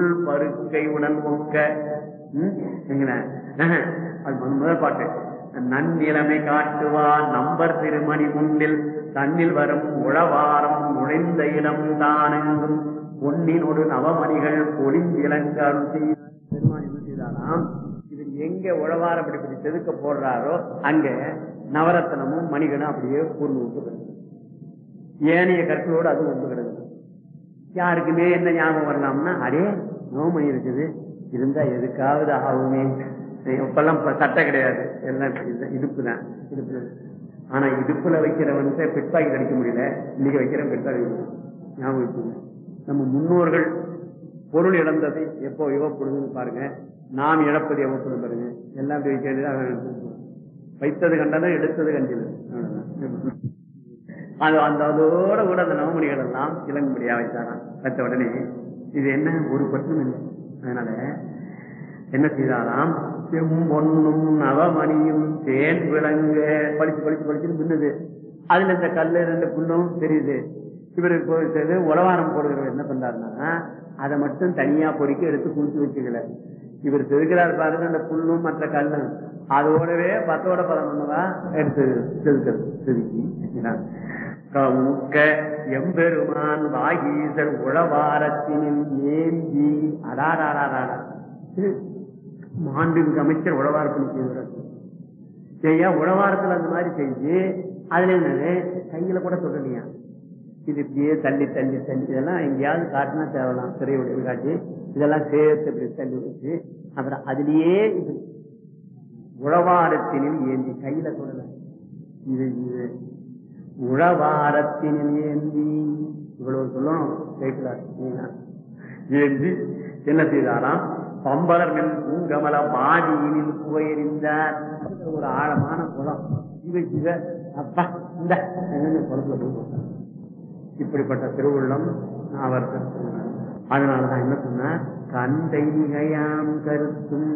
புல் பருக்கை உடன் ஒக்க ம், எங்கன? ஆஹ், அது முதல் முதல் பாட்டு நன்னிலைமை காட்டுவார் நம்பர் திருமணி முன்னில் தன்னில் வரும் உழவாரம் நுழைந்த இடம் தானெங்கும் பொன்னினோடு நவமணிகள் பொலிந்திலங்காரும் பெருமான் என்ன செய்தாராம் இது எங்க உழவாரம் அப்படி இப்படி செதுக்க போடுறாரோ அங்க நவரத்னமும் மணிகளும் அப்படியே கூர்ந்து விட்டு கிடக்குது. ஏனைய கற்களோடு அது ஒன்று கிடக்குது யாருக்குமே என்ன ஞாபகம் வரலாம்னா அடே நோமணி இருக்குது இருந்தா எதுக்காவது ஆகுமே இப்பெல்லாம் இப்ப சட்டை கிடையாது எல்லாம் இது- இடுப்பு தான் இடுப்பு ஆனா இடுப்புல வைக்கிறவன் பிட்பாக்கி அடிக்க முடியல இன்னைக்கு வைக்கிறவன் பிட்பாக்கி ஞாபகம் வச்சுக்கோங்க. நம்ம முன்னோர்கள் பொருள் இழந்ததை எப்போ இழப்படுதுன்னு பாருங்க நாம் இழப்பது எவ்வளவு பாருங்க எல்லாம் இப்படி வைக்க வேண்டியது அவன் எடுத்துக்குவான். வைத்தது கண்டதும் எடுத்தது கண்டிது அவ்வளவுதான். அது அந்த அதோட கூட அந்த நவமணிகள் எல்லாம் இளங்கும்படியா வைத்தாராம் வச்ச உடனே இது என்ன ஒரு பட்டும் இல்லை அதனால என்ன செய்தாராம் செம்பொன்னும் நவமணியும் தேன் விளங்க படிச்சு படிச்சு படிச்சு மின்னுது அதுல இந்த கல்லு ரெண்டு புல்லும் தெரியுது இவருக்கு போயிட்டு உலவாரம் போடுகிறவர் என்ன பண்றாருன்னா அதை மட்டும் தனியா பொறிக்க எடுத்து குளிச்சு வச்சுக்கல இவர் செதுக்கிறார் பாருங்க அந்த புல்லும் மற்ற கல்லும் அதோடவே பத்தோட பதினொன்னுவா எடுத்து செதுக்கிறது செதுக்கி வச்சுக்கிறார். கமுக்க எம்பெருமான் வாகீசர் உளவாரத்தினில் ஏந்தி அடாடாடாடா மாண்புமிகு அமைச்சர் உழவார பணி செய்வார் செய்யா உழவாரத்துல அந்த மாதிரி செஞ்சு அதுல என்னது கையில கூட தொடலையா இது இப்படியே தள்ளி தள்ளி தள்ளி இதெல்லாம் எங்கேயாவது காட்டினா தேவலாம் திரையுடைய காட்டி இதெல்லாம் சேர்த்து இப்படி தள்ளி வச்சு அப்புறம் அதுலயே இப்படி உழவாரத்தினில் ஏந்தி கையில தொடல இது இது உழவாரத்தினில் ஏந்தி இவ்வளவு சொல்லணும் கேட்கலாம் ஏந்தி என்ன செய்தாராம் பம்பலர் மென் பூங்கமல பாதியினில் புகையறிந்தார் ஒரு ஆழமான குளம் இவ இவ அப்பா இந்த என்னன்னு குளத்துல போய் போட்டார். இப்படிப்பட்ட திருவுள்ளம் அவர் அதனாலதான் என்ன சொன்னார் கண்டையாம் கருத்தும்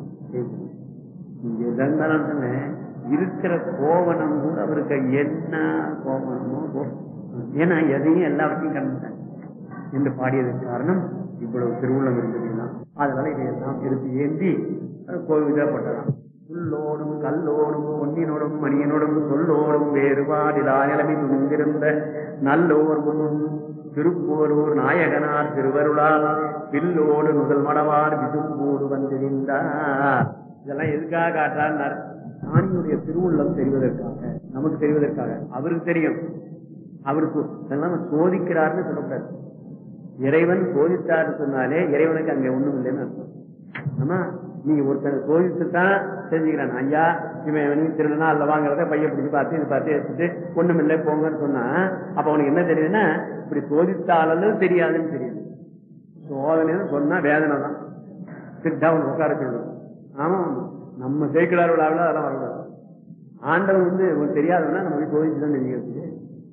இங்க இருந்தாலும் சொன்னேன், இருக்கிற கோவணம் கூட அவருக்கு என்ன கோவணமோ கோ- ஏன்னா எதையும் எல்லாவற்றையும் கண்டுட்டாங்க என்று பாடியதற்கு காரணம் இவ்வளவு திருவுள்ளம் இருந்ததுன்னா அதனால இதையெல்லாம் எடுத்து ஏந்தி கோவிதப்பட்டதாம் புல்லோடும் கல்லோடும் பொன்னினோடும் மணியனோடும் சொல்லோடும் வேறுபாடிலா நிலைமை துணிந்திருந்த நல்லோர் முன் திருப்போரூர் நாயகனார் திருவருளால் பில்லோடு முதல் மடவார் விதும்போடு வந்திருந்தார் இதெல்லாம் எதுக்காக காட்டார் ஞானியுடைய திருவுள்ளம் தெரிவதற்காக நமக்கு தெரிவதற்காக அவருக்கு தெரியும் அவருக்கு அதெல்லாம் சோதிக்கிறார்னு சொல்லக்கூடாது இறைவன் சோதித்தார் சொன்னாலே இறைவனுக்கு அங்க ஒண்ணும் இல்லைன்னு அர்த்தம் ஆமா நீங்க ஒருத்தனை சோதித்துத்தான் தெரிஞ்சுக்கிறான் ஐயா இவன் இவனையும் திருடனா அல்ல வாங்குறத பைய பிடிச்சு பார்த்து இது பார்த்து எடுத்துட்டு ஒண்ணும் இல்லை போங்கன்னு சொன்னா அப்ப அவனுக்கு என்ன தெரியுதுன்னா இப்படி சோதித்தாலும் தெரியாதுன்னு தெரியுது சோதனைன்னு சொன்னா வேதனை தான் சித்தா அவன் உட்கார சொல்லணும் ஆமா ஆமா. நம்ம சேர்க்கிறார் விழாவில் அதெல்லாம் வரக்கூடாது ஆண்டவன் வந்து உனக்கு தெரியாதவனா நம்ம போய் சோதிச்சு தான் தெரிஞ்சுக்கிறது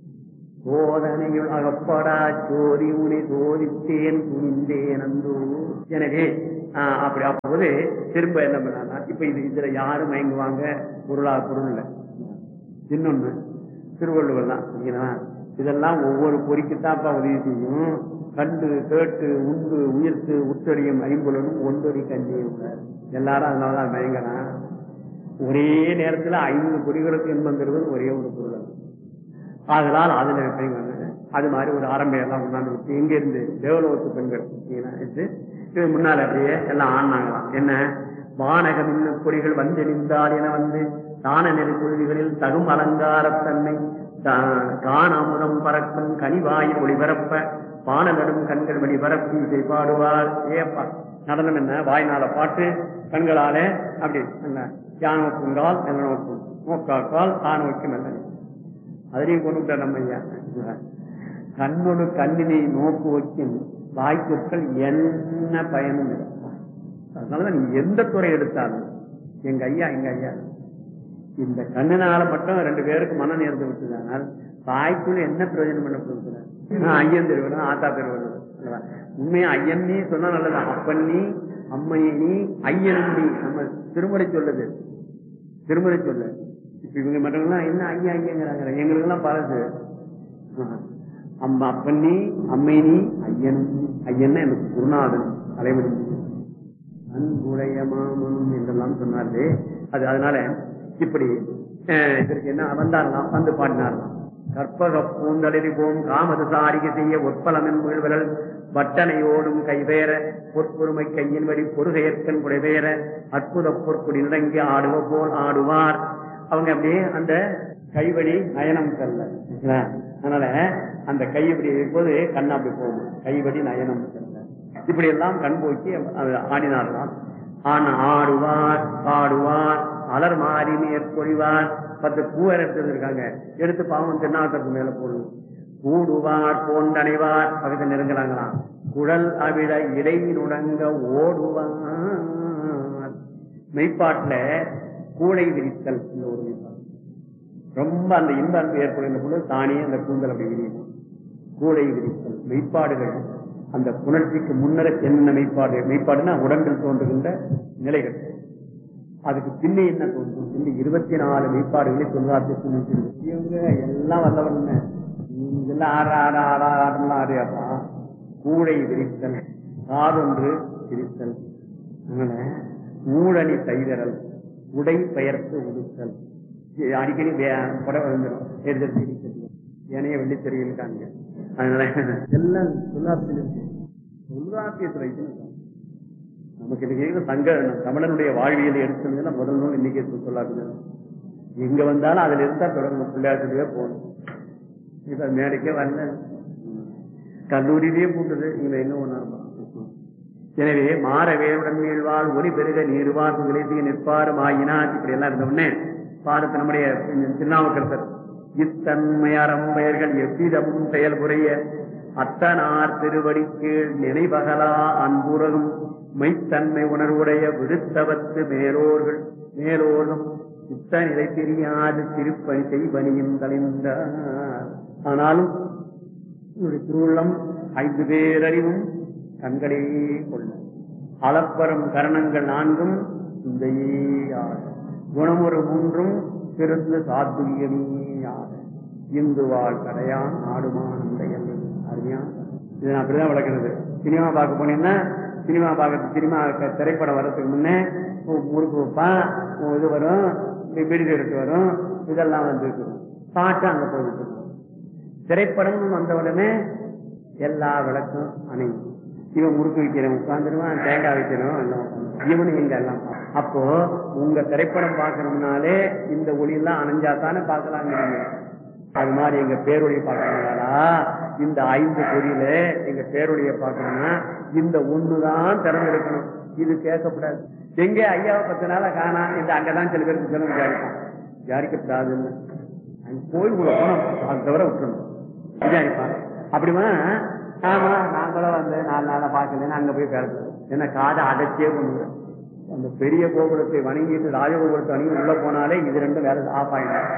சோதனையுள் அகப்படா சோதி உனை சோதித்தேன் துணிந்தேன் அந்தோ எனவே ஆஹ், அப்படி அப்போது திரும்ப என்ன பண்ணா இப்ப இது இதுல யாரு மயங்குவாங்க பொருளா பொருள் இல்ல இன்னொன்னு திருவள்ளுவர் தான் சரிங்களா? இதெல்லாம் ஒவ்வொரு பொறிக்குத்தான்ப்பா உதவி செய்யும் கண்டு கேட்டு உண்டு உயிர்த்து உத்தரியும் ஐம்புலனும் ஒன்றொடி கஞ்சி எல்லாரும் அதனாலதான் மயங்கறான் ஒரே நேரத்துல ஐந்து பொறிகளுக்கு இன்பம் தருவது ஒரே ஒரு பொருள் அது. அதனால் அதுல பெண்கள் அது மாதிரி ஒரு ஆரம்பம் எல்லாம் கொண்டாந்து விட்டு எங்க இருந்து தேவலோகத்து பெண்கள் சரிங்களா? இது இது முன்னால அப்படியே எல்லாம் ஆடினாங்களாம் என்ன வானக மின்னு பொறிகள் வந்து நின்றால் என வந்து தான நெறி கொள்கைகளில் தகும் அலங்காரத்தன்மை தா- காண அமுதம் பறக்கும் கனிவாய் ஒளிபரப்ப பான நடும் கண்கள் வழி பரப்பி இசை பாடுவார் ஏப்பா நடனம் என்ன வாய்னால பாட்டு கண்களாலே அப்படி என்ன யானை நோக்குங்கால் என்ன நோக்கும் நோக்காக்கால் தான் நோக்கி மெல்ல அதையும் கொண்டு விட்டார் நம்ம ஐயா கண்ணொடு கண்ணினை நோக்கு வைக்கும் வாய்ப்புக்கள் என்ன பயனும் இல்லை அதனாலதான் நீ எந்த துறை எடுத்தாலும் எங்க ஐயா எங்க ஐயா இந்த கண்ணினால மட்டும் ரெண்டு பேருக்கு மனம் நேர்ந்து விட்டுதானால் வாய்க்குள்ள என்ன பிரயோஜனம் பண்ண போகிறார் ஐயன் திருவிழா ஆத்தா திருவிழா உண்மையா ஐயன் நீ சொன்னா நல்லது அப்பன் நீ அம்மையை நீ ஐயன் நீ நம்ம திருமுறை சொல்லுது திருமுறை சொல்லு இப்ப இவங்க மட்டும்லாம் என்ன ஐயா ஐயங்கிறாங்க எங்களுக்கு எல்லாம் பழசு அம்மா அப்பன் நீ அம்மை நீ ஐயன் ஐயன் எனக்கு குருநாதன் அலைமணி அன்புடைய மாமனும் என்றெல்லாம் சொன்னார்களே அது அதனால இப்படி அஹ், இதற்கு என்ன வந்தாரலாம் வந்து பாடினாரலாம் கற்பக பூந்தளிரி போம் காமது சாரிகை செய்ய ஒற்பலமென் வீழ்வரல் வட்டனையோடும் கைவேற பொற்பொருமை கையின் வழி பொறுகையற்கன் குடைவேற அற்புத பொற்குடி நிறங்கி ஆடுவ போல் ஆடுவார் அவங்க அப்படியே அந்த கைவழி நயனம் செல்ல சரிங்களா? அதனால அந்த கை இப்படி இருக்கும்போது கண் அப்படி போகும் கைவழி நயனம் செல்ல இப்படி எல்லாம் கண் போக்கி அது ஆடினார்களாம் ஆனா ஆடுவார் பாடுவார் அலர் மாறி மேற்கொழிவார் பத்து பூவர் எடுத்து இருக்காங்க எடுத்து பாவம் தென்னாட்டத்து மேல போடணும் கூடுவார் போன்றடைவார் பக்கத்தில் நெருங்குறாங்களாம் குழல் அவிழ இடை நுடங்க ஓடுவார் மெய்ப்பாட்டுல கூடை விரித்தல் இந்த ஒரு மெய்ப்பாடு ரொம்ப அந்த இன்ப அன்பு ஏற்படுகின்ற பொழுது தானே அந்த கூந்தல் அப்படி விரியும் கூடை விரித்தல் மெய்ப்பாடுகள் அந்த புணர்ச்சிக்கு முன்னர என்ன மெய்ப்பாடு மெய்ப்பாடுனா உடம்பில் தோன்றுகின்ற நிலைகள் அதுக்கு பின்ன என்ன தோன்றும் பின்ன இருபத்தி நாலு மெய்ப்பாடுகளை தொழிலாளர் இவங்க எல்லாம் வல்லவன் இதெல்லாம் ஆற ஆற ஆற ஆறலாம் ஆறியாப்பா கூடை விரித்தல் காதொன்று விரித்தல் அதனால ஊழனி தைதரல் உடை பெயர்த்து உடுத்தல் இது அடிக்கடி வே- புடவை வந்துடும் எடுத்து இருக்கிறது ஏனைய வெள்ளித்தறியில் காண்க அதனால எல்லாம் தொல்லாப்பியத்தில் இருக்கு தொல்லாப்பியத்தில் வைக்கணும் நமக்கு இன்னைக்கு சங்க தமிழனுடைய வாழ்வியலை எடுத்ததுல முதல் நூல் இன்னைக்கு சொல்லாது எங்க வந்தாலும் அதுல இருந்தா தொடங்கணும் பிள்ளையாட்டுலயே போகணும் இப்ப மேடைக்கே வரல கல்லூரியிலேயே கூட்டுது இங்க எங்க ஒண்ணா எனவே மாற வேருடன் மீழ்வாள் ஒளி பெருக நீர்வார் விளைத்து நிற்பாரும் ஆயினார் இப்படி எல்லாம் இருந்த உடனே பாரத நம்முடைய திருநாவுக்கரசர் இத்தன்மையறம் பெயர்கள் எவ்விதமும் செயல்புரிய அத்தனார் திருவடி கீழ் நினைவகலா அன்புறகும் மெய்த்தன்மை உணர்வுடைய விடுத்தவத்து மேலோர்கள் மேலோர்களும் இத்த நிலை தெரியாது திருப்பணி செய்பணியும் தலைந்தார் ஆனாலும் இவருடைய திருவுள்ளம் ஐந்து பேரறிவும் கண்களே கொள்ள அளப்பரும் கரணங்கள் நான்கும் சிந்தையேயாக குணமுறு மூன்றும் சிறந்த சாத்துரியமேயாக இந்து வாழ் கடையான் நாடுமான் அந்த எல்லை அருமையா இது நான் அப்படிதான் விளக்குறது சினிமா பார்க்க போனீங்கன்னா சினிமா பார்க்க சினிமா க- திரைப்படம் வர்றதுக்கு முன்னே உ- முறுக்கு வைப்பான் உ- இது வரும் பீடி எடுத்து வரும் இதெல்லாம் வந்து இருக்கும். பாட்டு அங்க போயிட்டு இருக்கும். திரைப்படம் வந்த உடனே எல்லா விளக்கும் அணையும் இவன் முறுக்கு வைக்கிறவன் உட்காந்துருவான் தேங்காய் வைக்கிறவன் எல்லாம் உட்கார்ந்து. இவனு இங்க எல்லாம் பார்ப்பான். அப்போ உங்க திரைப்படம் பார்க்கணும்னாலே இந்த ஒளியெல்லாம் அணைஞ்சா தானே பார்க்கலாங்கிறீங்க அது மாதிரி எங்க பேரொழியை பார்க்கணும்னாலா இந்த ஐந்து பொறியில எங்க பேரொழியை பார்க்கணும்னா இந்த ஒண்ணுதான் திறந்தெடுக்கணும் இது கேட்கக்கூடாது எங்க ஐயாவை பத்து நாளா காணா இந்த அங்கதான் சில பேருக்கு சொல்ல விசாரிப்பான் விசாரிக்கப்படாதுன்னு அங்க கோயிலுக்குள்ள போனா அது தவிர விட்டுறணும் விசாரிப்பான் அப்படிமா ஆமா நான் கூட வந்து நாலு நாளா பார்க்கலன்னு அங்க போய் பேசுறேன் என்ன காதை அடைச்சே பண்ணுவேன் அந்த பெரிய கோபுரத்தை வணங்கிட்டு ராஜகோபுரத்தை வணங்கி உள்ள போனாலே இது ரெண்டும் வேலை ஆஃப் ஆயிடும்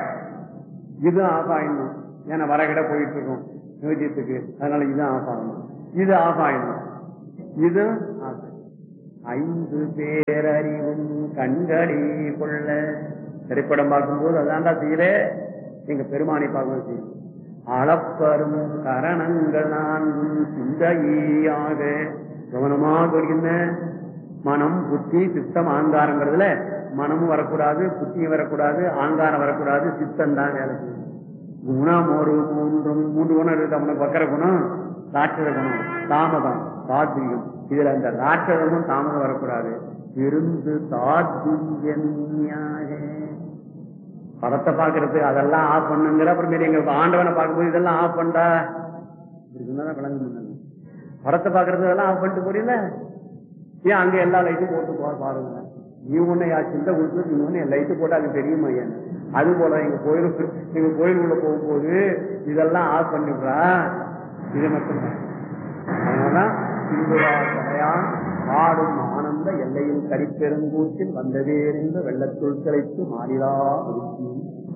இது ஆஃப் ஆயிடணும் ஏன்னா வரகிட போயிட்டு இருக்கோம் நியோஜியத்துக்கு அதனால இது ஆஃப் ஆகணும் இது ஆஃப் ஆயிடணும் இது off ஆயிடணும். ஐந்து பேரறிவும் கண்களே கொள்ள திரைப்படம் பார்க்கும்போது அதான்டா செய்யல எங்க பெருமானை பார்க்கணும் செய்யும் அளப்பரும் கரணங்கள் நான்கும் சிந்தையாக கவனமாக வருகின்ற மனம் புத்தி சித்தம் ஆங்காரங்கிறதுல மனமும் வரக்கூடாது புத்தியும் வரக்கூடாது ஆங்காரம் வரக்கூடாது சித்தம் தான் வேலை செய்யும் குணம் ஒரு மூன்று மூன்று குணம் இருக்கு அவனுக்கு வக்கர குணம் ராட்சத குணம் தாமதம் சாத்விகம் இதுல அந்த ராட்சதமும் தாமதம் வரக்கூடாது இருந்து சாத்வியமியாக படத்தை பாக்குறது அதெல்லாம் ஆஃப் பண்ணுங்கிற அப்புறமேல எங்க ஆண்டவனை பார்க்கும்போது இதெல்லாம் ஆஃப் பண்ணா இருக்குன்னா விளங்க முடியல படத்தை பாக்குறது இதெல்லாம் ஆஃப் பண்ணிட்டு போறீங்களா ஏன் அங்க எல்லா லைட்டும் போட்டு போ பாருங்க நீ ஒண்ணு யா சிந்தை கொடுத்து நீ ஒண்ணு லைட்டு போட்டா அது தெரியுமா ஏன் அது போல எங்க கோயிலுக்கு எங்க கோயிலுக்குள்ள போகும்போது இதெல்லாம் ஆஃப் பண்ணிடுறா இது மட்டும் அதனாலதான் இந்துவா கடையான் ஆடும் ஆனந்த எல்லையில் கடிப்பெருங்கூற்றில் வந்ததேறிந்த வெள்ளத்துள் திளைத்து மாறிலா ஒதுக்கி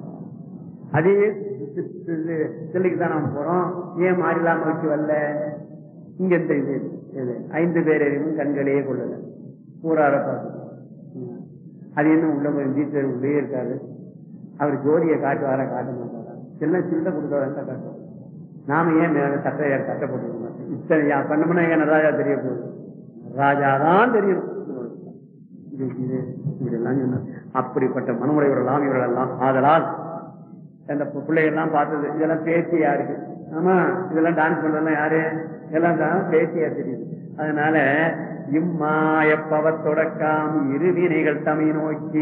அதே சில்லைக்கு தான் நாம் போறோம் ஏன் மாறிலா மகிழ்ச்சி வரல இங்க இந்த இது இது. ஐந்து பேரையும் கண்களே கொள்ளல பூரார பார்த்து அது என்ன உள்ள ஜீத்தர் உள்ளே இருக்காரு அவர் ஜோதியை காட்டுவாரா காட்ட மாட்டாரா சின்ன சின்ன கொடுத்தவரா காட்டுவார் நாம ஏன் மேல சட்டை சட்டை போட்டு இத்தனை யா- பண்ணோம்னா எங்க நடராஜா தெரிய போகுது ராஜாதான் தெரியணும் இது இது இப்படியெல்லாம் சொன்னார் அப்படிப்பட்ட மனமுடையவர்களெல்லாம் இவர்களெல்லாம் ஆதலால் அந்த பிள்ளைகள் எல்லாம் பார்த்தது இதெல்லாம் பேசியா இருக்கு ஆமா இதெல்லாம் டான்ஸ் பண்றதெல்லாம் யாரு எல்லாம் தான் பேசியா தெரியுது அதனால இம்மாய பவத்தொடக்காம் இருவினைகள் தமை நோக்கி